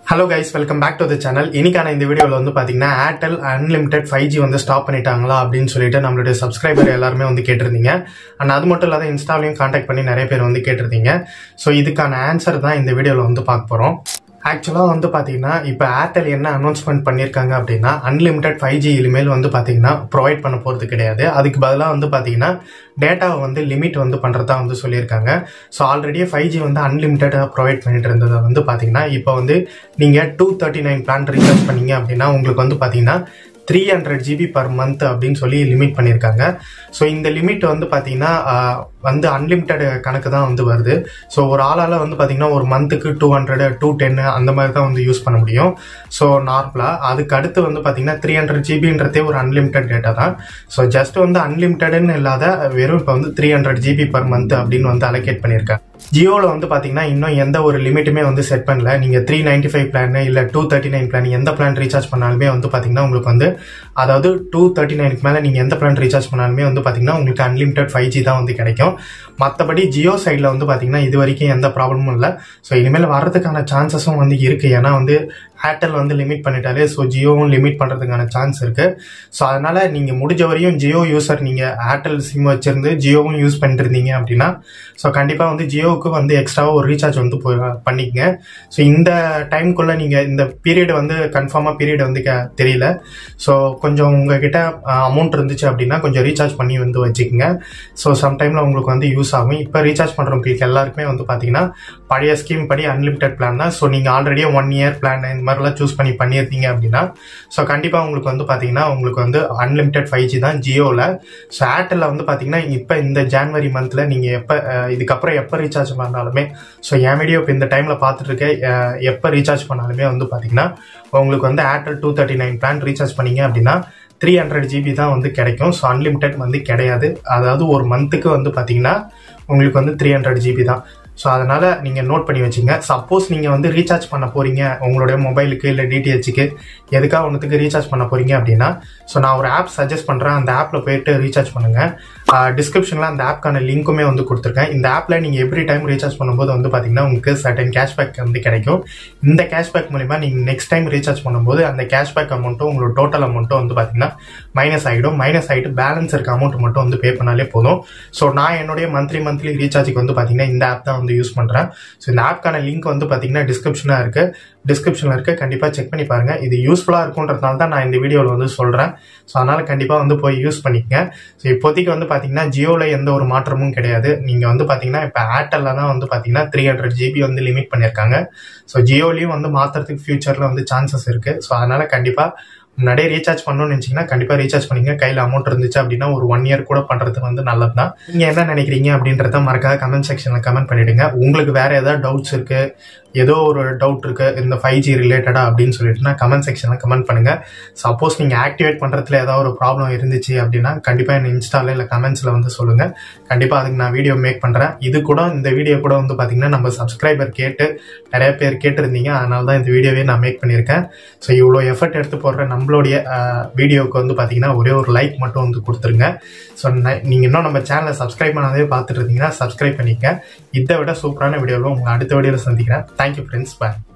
hello guys welcome back to the channel இன்னைக்கான இந்த வீடியோவில் வந்து பார்த்தீங்கன்னா ஏர்டெல் அன்லிமிடெட் ஃபைவ் ஜி வந்து ஸ்டாப் பண்ணிட்டாங்களா அப்படின்னு சொல்லிட்டு நம்மளுடைய சப்ஸ்கிரைபர் எல்லாருமே வந்து கேட்டிருந்தீங்க அண்ட் அது மட்டும் இல்லாத இன்ஸ்டாலையும் காண்டாக்ட் பண்ணி நிறைய பேர் வந்து கேட்டிருந்தீங்க ஸோ இதுக்கான ஆன்சர் தான் இந்த வீடியோவில் வந்து பார்க்க போகிறோம் ஆக்சுவலாக வந்து பார்த்தீங்கன்னா இப்போ ஏர்டெல் என்ன அனௌன்ஸ்மெண்ட் பண்ணியிருக்காங்க அப்படின்னா அன்லிமிடெட் ஃபைவ் ஜி இனிமேல் வந்து பார்த்தீங்கன்னா ப்ரொவைட் பண்ண போகிறது கிடையாது அதுக்கு பதிலாக வந்து பார்த்தீங்கன்னா டேட்டாவை வந்து லிமிட் வந்து பண்ணுறதா வந்து சொல்லியிருக்காங்க ஸோ ஆல்ரெடியே ஃபைவ் ஜி வந்து அன்லிமிட்டடாக ப்ரொவைட் பண்ணிட்டு இருந்ததை வந்து பார்த்தீங்கன்னா இப்போ வந்து நீங்கள் two thirty nine plan recharge பண்ணீங்க அப்படின்னா உங்களுக்கு வந்து பார்த்தீங்கன்னா three hundred GB per month அப்படின்னு சொல்லி லிமிட் பண்ணியிருக்காங்க ஸோ இந்த லிமிட் வந்து பார்த்தீங்கன்னா ஆஹ், வந்து அன்லிமிட்டெட் கணக்கு தான் வந்து வருது ஸோ ஒரு ஆளால் வந்து பார்த்தீங்கன்னா ஒரு மந்த்துக்கு டூ ஹண்ட்ரட் டூ டென்னு அந்த மாதிரி தான் வந்து யூஸ் பண்ண முடியும் ஸோ நார்மலாக அதுக்கு அடுத்து வந்து பார்த்தீங்கன்னா த்ரீ ஹண்ட்ரட் ஜிபின்றதே ஒரு அன்லிமிட்டெட் டேட்டா தான் ஸோ ஜஸ்ட் வந்து அன்லிமிட்டட்னு இல்லாத வெறும் இப்போ வந்து three hundred GB per month அப்படின்னு வந்து அலோகேட் பண்ணியிருக்காங்க ஜியோவில் வந்து பார்த்தீங்கன்னா இன்னும் எந்த ஒரு லிமிட்டுமே வந்து செட் பண்ணல நீங்கள் த்ரீ நைன்டி ஃபைவ் பிளான் இல்லை டூ தேர்ட்டி நைன் பிளான் எந்த பிளான் ரீசார்ஜ் பண்ணாலுமே வந்து பார்த்தீங்கன்னா உங்களுக்கு வந்து அதாவது டூ தேர்ட்டி நைனுக்கு மேலே நீங்கள் எந்த பிளான் ரீசார்ஜ் பண்ணாலுமே வந்து பார்த்தீங்கன்னா உங்களுக்கு அன்லிமிட்டட் ஃபைவ் ஜி தான் வந்து கிடைக்கும் மற்றபடி ஜியோ சைடில் வந்து பார்த்தீங்கன்னா இது வரைக்கும் எந்த ப்ராப்ளமும் இல்லை ஸோ இனிமேல் வர்றதுக்கான சான்சஸும் வந்து இருக்குது ஏன்னா வந்து ஏர்டெல் வந்து லிமிட் பண்ணிட்டாலே ஸோ ஜியோவும் லிமிட் பண்ணுறதுக்கான சான்ஸ் இருக்குது ஸோ அதனால் நீங்கள் முடிஞ்ச வரையும் ஜியோ யூசர் நீங்கள் ஏர்டெல் சிம் வச்சிருந்து ஜியோவும் யூஸ் பண்ணிட்டு இருந்தீங்க அப்படின்னா ஸோ கண்டிப்பாக வந்து ஜியோவுக்கு வந்து எக்ஸ்ட்ராவாக ஒரு ரீசார்ஜ் வந்து போய் பண்ணிக்கங்க ஸோ இந்த டைம்குள்ளே நீங்கள் இந்த பீரியட் வந்து கன்ஃபார்மாக பீரியட் வந்து க- தெரியல ஸோ கொஞ்சம் உங்ககிட்ட அமௌண்ட் இருந்துச்சு அப்படின்னா கொஞ்சம் ரீசார்ஜ் பண்ணி வந்து வச்சுக்கோங்க ஸோ சம்டைமில் உங்களுக்கு வந்து யூஸ் ஆகும் இப்போ ரீசார்ஜ் பண்ணுறவங்களுக்கு எல்லாருக்குமே வந்து பார்த்தீங்கன்னா பழைய ஸ்கீம் படி அன்லிமிட்டட் பிளான் தான் ஸோ நீங்கள் ஆல்ரெடியே ஒன் இயர் பிளான் இந்த மாதிரிலாம் சூஸ் பண்ணி பண்ணியிருந்தீங்க அப்படின்னா ஸோ கண்டிப்பாக உங்களுக்கு வந்து பார்த்தீங்கன்னா உங்களுக்கு வந்து அன்லிமிட்டட் ஃபைவ் ஜி தான் ஜியோவில் ஸோ ஏர்டெல்ல வந்து பார்த்தீங்கன்னா இப்போ இந்த ஜான்வரி மந்தில் நீங்கள் எப்போ இதுக்கப்புறம் எப்போ ரீசார்ஜ் பண்ணாலுமே ஸோ என் வீடியோ இப்போ இந்த டைமில் பார்த்துட்டு இருக்க அஹ், எப்போ ரீசார்ஜ் பண்ணாலுமே வந்து பார்த்தீங்கன்னா உங்களுக்கு வந்து Airtel two thirty nine plan recharge பண்ணீங்க அப்படின்னா த்ரீ ஹண்ட்ரட் ஜிபி தான் வந்து கிடைக்கும் ஸோ அன்லிமிட்டெட் வந்து கிடையாது அதாவது ஒரு மந்த்துக்கு வந்து பார்த்தீங்கன்னா உங்களுக்கு வந்து த்ரீ ஹண்ட்ரட் ஜிபி தான் ஸோ அதனால் நீங்கள் நோட் பண்ணி வச்சுங்க சப்போஸ் நீங்கள் வந்து ரீசார்ஜ் பண்ண போகிறீங்க உங்களுடைய மொபைலுக்கு இல்லை டிடிஹெச்சுக்கு எதுக்காக ஒன்றுத்துக்கு ரீசார்ஜ் பண்ண போகிறீங்க அப்படின்னா ஸோ நான் ஒரு ஆப் சஜஸ்ட் பண்ணுறேன் அந்த ஆப்பில் போயிட்டு ரீசார்ஜ் பண்ணுங்கள் டிஸ்கிரிப்ஷனில் அந்த ஆப்க்கான லிங்க்குமே வந்து கொடுத்துருக்கேன் இந்த ஆப்பில் நீங்கள் எவ்ரி டைம் ரீசார்ஜ் பண்ணும்போது வந்து பார்த்தீங்கன்னா உங்களுக்கு சர்டன் கேஷ்பேக் வந்து கிடைக்கும் இந்த கேஷ்பேக் மூலிமா நீங்கள் நெக்ஸ்ட் டைம் ரீசார்ஜ் பண்ணும்போது அந்த கேஷ்பேக் அமௌண்ட்டும் உங்களோட டோட்டல் அமௌண்ட்டும் வந்து பார்த்தீங்கன்னா மைனஸ் ஆகிடும் மைனஸ் ஆகிட்டு பேலன்ஸ் இருக்க அமௌண்ட் மட்டும் வந்து பே பண்ணாலே போதும் ஸோ நான் என்னுடைய மந்த்லி மந்த்லி ரீசார்ஜுக்கு வந்து பார்த்தீங்கன்னா இந்த ஆப் தான் வந்து யூஸ் பண்ணுறேன் ஸோ இந்த ஆப்க்கான லிங்க் வந்து பார்த்தீங்கன்னா டிஸ்கிரிப்ஷனாக இருக்குது டிஸ்கிரிப்ஷனில் இருக்க கண்டிப்பாக செக் பண்ணி பாருங்கள் இது யூஸ்ஃபுல்லாக இருக்குன்றதுனால தான் நான் இந்த வீடியோவில் வந்து சொல்கிறேன் ஸோ அதனால் கண்டிப்பாக வந்து போய் யூஸ் பண்ணிக்கங்க ஸோ இப்போதைக்கு வந்து பார்த்தீங்கன்னா ஜியோவில் எந்த ஒரு மாற்றமும் கிடையாது நீங்கள் வந்து பார்த்தீங்கன்னா இப்போ ஏர்டெல்ல தான் வந்து பார்த்தீங்கன்னா த்ரீ ஹண்ட்ரட் ஜிபி வந்து லிமிட் பண்ணியிருக்காங்க ஸோ ஜியோலையும் வந்து மாற்றுறதுக்கு ஃபியூச்சரில் வந்து சான்சஸ் இருக்குது ஸோ அதனால் கண்டிப்பாக முன்னாடியே ரீசார்ஜ் பண்ணணும்னு நினச்சிங்கன்னா கண்டிப்பாக ரீசார்ஜ் பண்ணிங்க கையில் அமௌண்ட் இருந்துச்சு அப்படின்னா ஒரு ஒன் இயர் கூட பண்ணுறது வந்து நல்லது தான் நீங்கள் என்ன நினைக்கிறீங்க அப்படின்றத மறக்காத கமெண்ட் செக்ஷனில் கமெண்ட் பண்ணிவிடுங்க உங்களுக்கு வேறு ஏதாவது டவுட்ஸ் இருக்குது ஏதோ ஒரு டவுட் இருக்குது இந்த ஃபைவ் ஜி ரிலேட்டடா அப்படின்னு சொல்லிட்டுனா கமெண்ட் செக்ஷனில் கமெண்ட் பண்ணுங்கள் சப்போஸ் நீங்கள் ஆக்டிவேட் பண்ணுறதுல ஏதாவது ஒரு ப்ராப்ளம் இருந்துச்சு அப்படின்னா கண்டிப்பாக என்ன இன்ஸ்டால இல்லை கமெண்ட்ஸில் வந்து சொல்லுங்கள் கண்டிப்பாக அதுக்கு நான் வீடியோ மேக் பண்ணுறேன் இது கூட இந்த வீடியோ கூட வந்து பார்த்தீங்கன்னா நம்ம சப்ஸ்கிரைபர் கேட்டு நிறைய பேர் கேட்டிருந்தீங்க அதனால தான் இந்த வீடியோவே நான் மேக் பண்ணியிருக்கேன் ஸோ இவ்வளோ எஃபர்ட் எடுத்து போடுற நம்மளுடைய வீடியோவுக்கு வந்து பார்த்தீங்கன்னா ஒரே ஒரு லைக் மட்டும் வந்து கொடுத்துருங்க ஸோ நீங்கள் இன்னும் நம்ம சேனலை சப்ஸ்கிரைப் பண்ணாதே பார்த்துட்டு இருந்தீங்கன்னா சப்ஸ்கிரைப் பண்ணிக்க இதை விட சூப்பரான வீடியோவில் உங்களை அடுத்த வீடியோவில் சந்திக்கிறேன் தேங்க்யூ ஃப்ரெண்ட்ஸ் பாய்